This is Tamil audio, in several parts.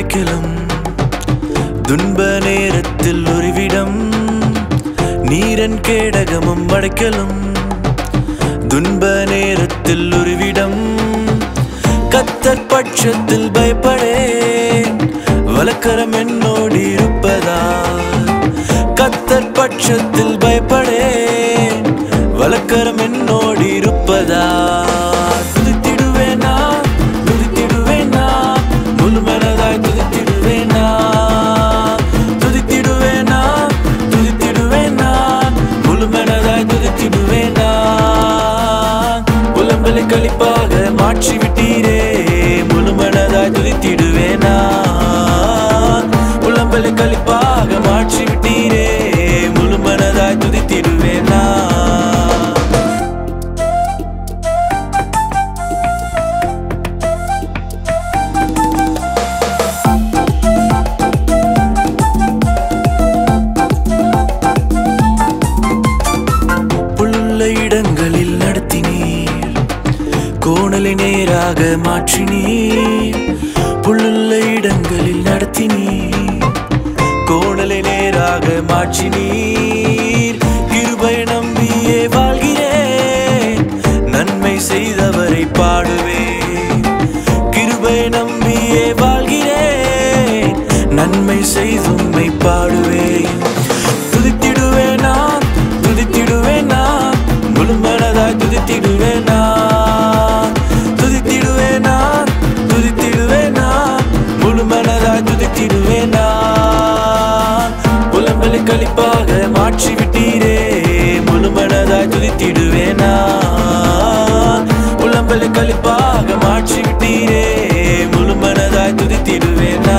அடைக்கலம் துன்ப நேரத்தில் ஒருவிடம் நீரன் கேடகமும் அடைக்கலம் துன்ப நேரத்தில் ஒருவிடம் கத்தர் பட்சத்தில் பயப்படேன் வலக்கரம் என்னோடு இருப்பதா கத்தர் பட்சத்தில் பயப்படேன் வலக்கரம் என்னோடு இருப்பதா துதித்திடுவேனா துதித்திடுவேனா முழுமனதாய் துதித்திடுவேனா துதித்திடுவேனா துதித்திடுவேனா முழுமனதாய் துதித்திடுவேனா புலம்பலை கழிப்பாக மாற்றி விட்டீரே முழுமனதாய் துதித்திடுவேனா புலம்பலை கழிப்பாக மாற்றி விட்டீரே முழுமனதாய் துதித்திடுவேனா புல்லுள்ள இடங்களில் நடத்தினீர் கோணலை நேராக மாற்றினீர் புல்லுள்ள இடங்களில் நடத்தினீர் கோணலை நேராக மாற்றினீர் கிருபை நம்பியே வாழ்கிறேன் நன்மை செய்தவரை பாடுவேன் கிருபை நம்பியே வாழ்கிறேன் நன்மை செய்தும்மை பாடுவேன் துதித்திடுவேனா துதித்திடுவேனா முழுமனதாய் துதித்திடுவேனா துதித்திடுவேனா துதித்திடுவேனா முழுமனதாய் துதித்திடுவேனா புலம்பலை கழிப்பாக மாற்றி விட்டீரே முழுமனதாய் துதித்திடுவேனா புலம்பலை கழிப்பாக மாற்றி விட்டீரே முழுமனதாய் துதித்திடுவேனா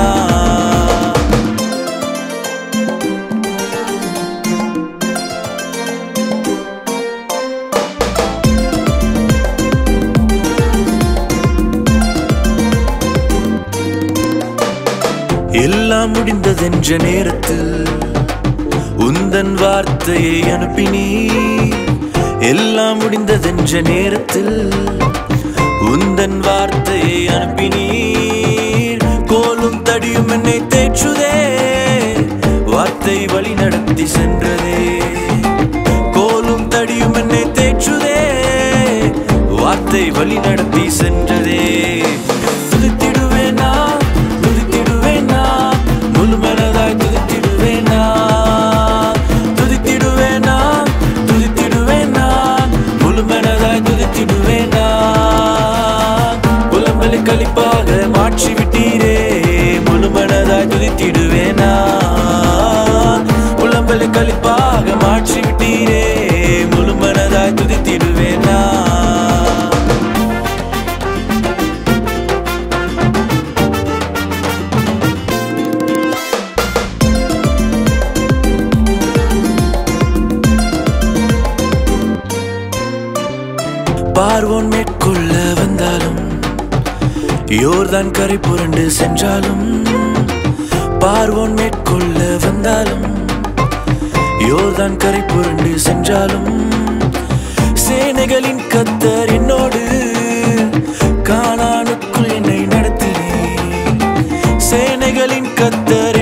எல்லாம் முடிந்ததென்ற நேரத்தில் உந்தன் வார்த்தையை அனுப்பினீர் எல்லாம் முடிந்ததென்ற நேரத்தில் உந்தன் வார்த்தையை அனுப்பினீர் கோலும் தடியும் என்னை தேற்றுதே வார்த்தை வழி நடத்தி சென்றதே கோலும் தடியும் என்னை தேற்றுதே வார்த்தை வழி நடத்தி சென்றதே துதித்திடுவேனா துதித்திடுவேனா முழுமனதாய் துதித்திடுவேனா துதித்திடுவேனா துதித்திடுவேனா முழுமனதாய் துதித்திடுவேனா புலம்பலை கழிப்பாக மாற்றி விட்டீரே முழுமனதாய் துதித்திடுவேனா புலம்பலை கழிப்பாக மாற்றி விட்டீரே முழுமனதாய் துதித்திடுவேனா பார்வோன் மேற்கொள்ள வந்தாலும் யோர்தான் கரை புரண்டு சென்றாலும் பார்வோன் மேற்கொள்ள வந்தாலும் யோர்தான் கரை புரண்டு சென்றாலும் சேனைகளின் கத்தர் என்னோடு காணானுக்குள் என்னை நடத்தினே சேனைகளின் கத்தர்